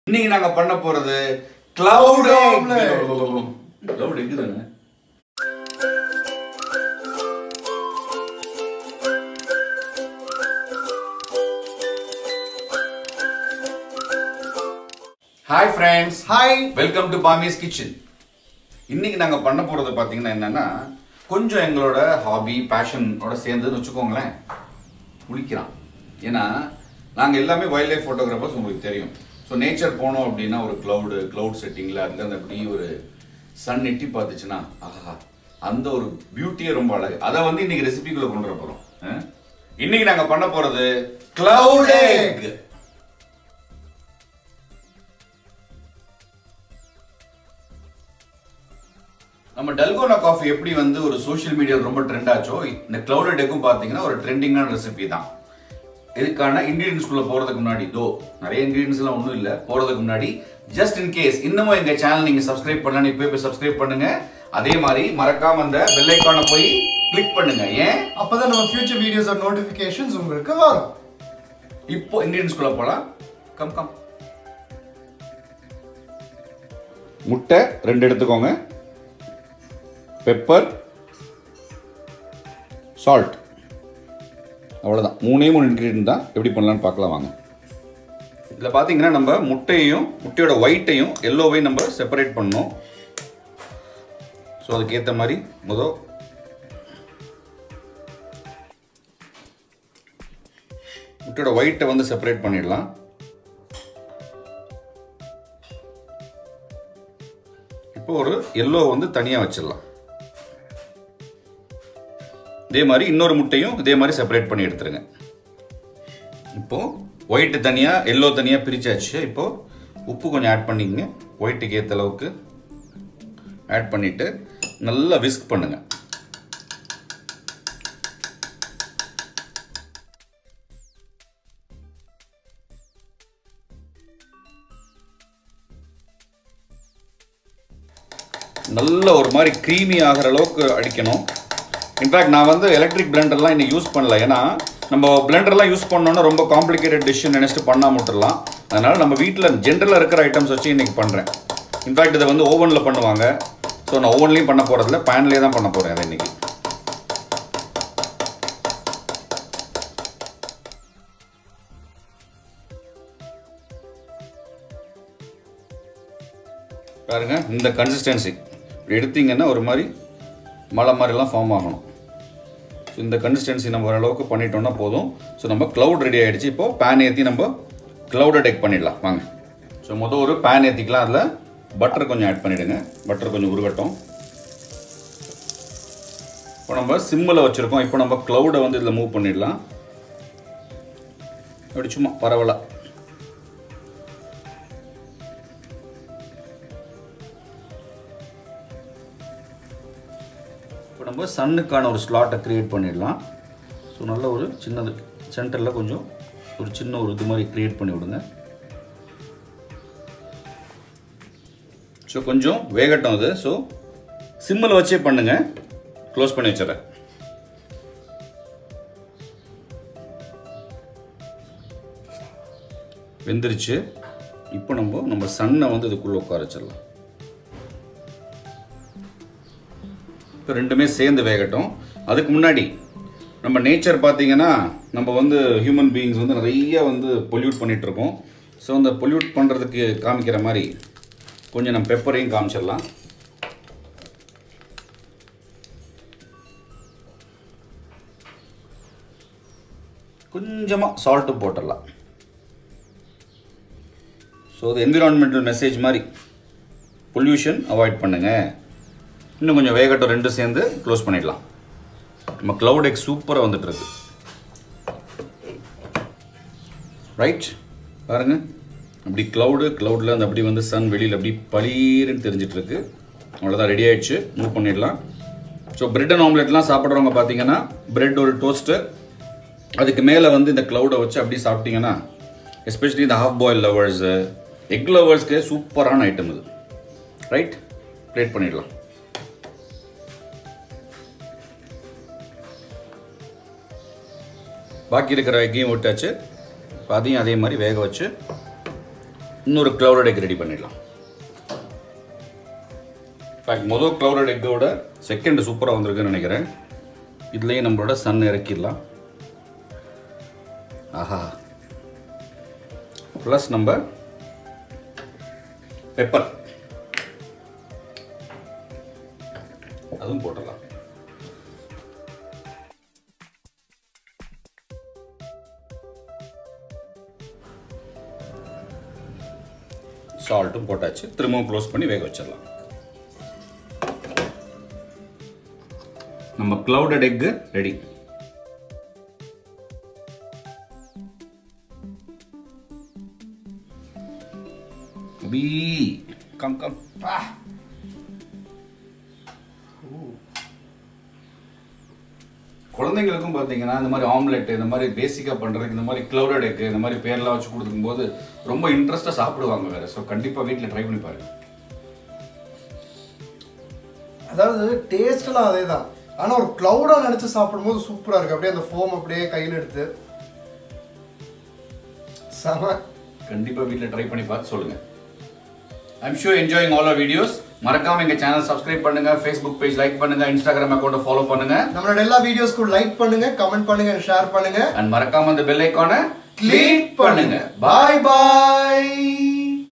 இன்னைக்கு நாங்க பண்ண போறது கிளவுட் omelette. கிளவுட் எக் தானே hi friends hi welcome to பாமிஸ் கிச்சன் இன்னைக்கு நாங்க பண்ண போறது பாத்தீங்கன்னா என்னன்னா கொஞ்சம் எங்களோட ஹாபி பேஷனோட சேர்ந்துன்னு வச்சுக்கோங்களேன் குளிக்கிறான் ஏன்னா நாங்க எல்லாமே வைல்ட் லைஃப் ஃபோட்டோகிராஃபர்ஸ் உங்களுக்கு தெரியும் ஸோ நேச்சர் போனோம் அப்படின்னா ஒரு கிளவுடு கிளவுட் செட்டிங்ல அதுல அந்த அப்படி ஒரு சன் எட்டி பார்த்துச்சுன்னா ஆஹா அந்த ஒரு பியூட்டியே ரொம்ப அழகு அதை வந்து இன்னைக்கு ரெசிபிக்குள்ள கொண்டு வர போறோம் அஹ்? இன்னைக்கு நாங்க பண்ண போறது கிளவுட் எக் நம்ம டல்கோனா காஃபி எப்படி வந்து ஒரு சோஷியல் மீடியாவில் ரொம்ப ட்ரெண்ட் ஆச்சோ இந்த கிளவுடட் டெக்கும் பார்த்தீங்கன்னா ஒரு ட்ரெண்டிங்கான ரெசிபி தான் இதுக்கான இன்கிரீடியன்ஸ்குள்ள போறதுக்கு முன்னாடி தோ நிறைய இன்கிரீடியன்ஸ் எல்லாம் ஒன்றும் இல்லை போறதுக்கு முன்னாடி ஜஸ்ட் இன் கேஸ் இன்னமும் எங்க சேனல் நீங்க சப்ஸ்கிரைப் பண்ணலாம் இப்போ போய் சப்ஸ்கிரைப் பண்ணுங்க அதே மாதிரி மறக்காம அந்த பெல் ஐக்கானை போய் கிளிக் பண்ணுங்க ஏன் அப்பதான் நம்ம ஃபியூச்சர் வீடியோஸ் நோட்டிபிகேஷன்ஸ் உங்களுக்கு வரும் இப்போ இன்கிரீடியன்ஸ்குள்ள போலாம் கம் கம் முட்டை ரெண்டு எடுத்துக்கோங்க பெப்பர் சால்ட் அவ்வளோதான் மூணே மூணு இன்க்ரீடியன்ட் தான் எப்படி பண்ணலாம்னு பார்க்கலாம் வாங்க இதில் பார்த்தீங்கன்னா நம்ம முட்டையையும் முட்டையோட ஒயிட்டையும் எல்லோவையும் நம்ம செப்பரேட் பண்ணோம் ஸோ அதுக்கேற்ற மாதிரி முதல் முட்டையோட ஒயிட்டை வந்து செப்பரேட் பண்ணிடலாம் இப்போ ஒரு எல்லோ வந்து தனியாக வச்சிடலாம் இதே மாதிரி இன்னொரு முட்டையும் இதே மாதிரி செப்பரேட் பண்ணி எடுத்துருங்க இப்போ ஒயிட் தனியா எல்லோ தனியா பிரிச்சாச்சு இப்போ உப்பு கொஞ்சம் ஆட் பண்ணிக்கங்க ஒயிட்டுக்கு ஏற்ற அளவுக்கு ஆட் பண்ணிட்டு நல்லா விஸ்க் பண்ணுங்க நல்ல ஒரு மாதிரி க்ரீமி ஆகிற அளவுக்கு அடிக்கணும் இன்ஃபேக்ட் நான் வந்து எலக்ட்ரிக் பிளெண்டர்லாம் இன்னும் யூஸ் பண்ணல ஏன்னா நம்ம பிளெண்டர்லாம் யூஸ் பண்ணோன்னா ரொம்ப காம்ப்ளிகேட்டட் டிஷ்ஷன் நினச்சிட்டு பண்ணாம விட்டுறலாம் அதனால நம்ம வீட்டில் ஜென்ரலாக இருக்கிற ஐட்டம்ஸ் வச்சு இன்னைக்கு பண்ணுறேன் இன்ஃபேக்ட் இதை வந்து ஓவனில் பண்ணுவாங்க ஸோ நான் ஓவன்லேயும் பண்ண போகிறதில்ல பேன்லேயே தான் பண்ண போகிறேன் அதை இன்னைக்கு பாருங்க இந்த கன்சிஸ்டன்சி இப்படி எடுத்தீங்கன்னா ஒரு மாதிரி மலை மாதிரிலாம் ஃபார்ம் ஆகணும் ஸோ இந்த கன்சிஸ்டன்சி நம்ம ஓரளவுக்கு பண்ணிட்டோம்னா போதும் ஸோ நம்ம க்ளவுட் ரெடி ஆகிடுச்சு இப்போது பேன் ஏற்றி நம்ம க்ளவுடட் எக் பண்ணிடலாம் வாங்க ஸோ மொதல் ஒரு பேன் ஏற்றிக்கலாம் அதில் பட்டர் கொஞ்சம் ஆட் பண்ணிவிடுங்க பட்டர் கொஞ்சம் உருகட்டும் இப்போ நம்ம சிம்மில் வச்சுருக்கோம் இப்போ நம்ம க்ளவுடை வந்து இதில் மூவ் பண்ணிடலாம் அப்படி சும்மா பரவலாக இப்போ நம்ம சன்னுக்கான ஒரு ஸ்லாட்டை க்ரியேட் பண்ணிடலாம் ஸோ நல்ல ஒரு சின்னது சென்டரில் கொஞ்சம் ஒரு சின்ன ஒரு இது மாதிரி க்ரியேட் பண்ணி விடுங்க ஸோ கொஞ்சம் வேகட்டும் அது ஸோ சிம்மில் வச்சே பண்ணுங்க க்ளோஸ் பண்ணி வச்சிடறேன் வெந்துருச்சு இப்போ நம்ம நம்ம சன்னை வந்து இதுக்குள்ளே உட்கார வச்சிடலாம் இப்போ ரெண்டுமே சேர்ந்து வேகட்டும் அதுக்கு முன்னாடி நம்ம நேச்சர் பார்த்தீங்கன்னா நம்ம வந்து ஹியூமன் பீயிங்ஸ் வந்து நிறைய வந்து பொல்யூட் பண்ணிட்டு இருக்கோம் ஸோ அந்த பொல்யூட் பண்ணுறதுக்கு காமிக்கிற மாதிரி கொஞ்சம் நம்ம பெப்பரையும் காமிச்சிடலாம் கொஞ்சமாக சால்ட்டு போட்டுடலாம் ஸோ அது என்விரான்மெண்டல் மெசேஜ் மாதிரி பொல்யூஷன் அவாய்ட் பண்ணுங்கள் இன்னும் கொஞ்சம் வேகட்டும் ரெண்டும் சேர்ந்து க்ளோஸ் பண்ணிடலாம் நம்ம க்ளவுட் எக் சூப்பராக வந்துட்டு இருக்கு ரைட் பாருங்க அப்படி க்ளவுடு க்ளவுடில் அந்த அப்படி வந்து சன் வெளியில் அப்படி பளீருன்னு தெரிஞ்சிட்டு இருக்கு அவ்வளோதான் ரெடி ஆயிடுச்சு மூவ் பண்ணிடலாம் ஸோ பிரெட் அண்ட் ஆம்லெட்லாம் சாப்பிட்றவங்க பார்த்தீங்கன்னா பிரெட் ஒரு டோஸ்ட்டு அதுக்கு மேலே வந்து இந்த க்ளவுடை வச்சு அப்படி சாப்பிட்டீங்கன்னா எஸ்பெஷலி இந்த ஹாஃப் பாயில் லவர்ஸு எக் லவர்ஸ்க்கு சூப்பரான ஐட்டம் இது ரைட் பிளேட் பண்ணிடலாம் பாக்கி இருக்கிற எக்கையும் விட்டாச்சு இப்போ அதையும் அதே மாதிரி வேக வச்சு இன்னொரு க்ளவுடட் எக் ரெடி பண்ணிடலாம் ஃபேக்ட் மொதல் க்ளவுடட் எக்கோட செகண்ட் சூப்பராக வந்திருக்குன்னு நினைக்கிறேன் இதுலேயும் நம்மளோட சன் இறக்கிடலாம் ஆஹா ப்ளஸ் நம்ம பெப்பர் அதுவும் போட்டுடலாம் சால்ட்டும் போட்டாச்சு திரும்பவும் க்ளோஸ் பண்ணி வேக வச்சிடலாம் நம்ம clouded egg ready become come குழந்தைங்களுக்கும் பார்த்தீங்கன்னா இந்த மாதிரி ஆம்லெட் இந்த மாதிரி பேசிக்காக பண்ணுறதுக்கு இந்த மாதிரி க்ளவுடட் எக் இந்த மாதிரி பேர்லாம் வச்சு கொடுக்கும்போது ரொம்ப இன்ட்ரெஸ்ட்டாக சாப்பிடுவாங்க வேறு ஸோ கண்டிப்பாக வீட்டில் ட்ரை பண்ணி பாருங்க அதாவது டேஸ்ட்லாம் அதே தான் ஆனால் ஒரு க்ளவுடாக நினச்சி சாப்பிடும்போது சூப்பராக இருக்கு அப்படியே அந்த ஃபோம் அப்படியே கையில் எடுத்து செம கண்டிப்பாக வீட்டில் ட்ரை பண்ணி பார்த்து சொல்லுங்கள் I'm sure enjoying all our videos மறக்காம எங்கள் சேனல் சப்ஸ்கிரைப் பண்ணுங்க ஃபேஸ்புக் பேஜ் லைக் பண்ணுங்க இன்ஸ்டாகிராம் அக்கௌண்ட்டை ஃபாலோ பண்ணுங்க நம்மளோட எல்லா வீடியோஸ்க்கும் லைக் பண்ணுங்க கமெண்ட் பண்ணுங்க ஷேர் பண்ணுங்க அண்ட் மறக்காம அந்த பெல் ஐக்கானை கிளிக் பண்ணுங்க பாய் பாய்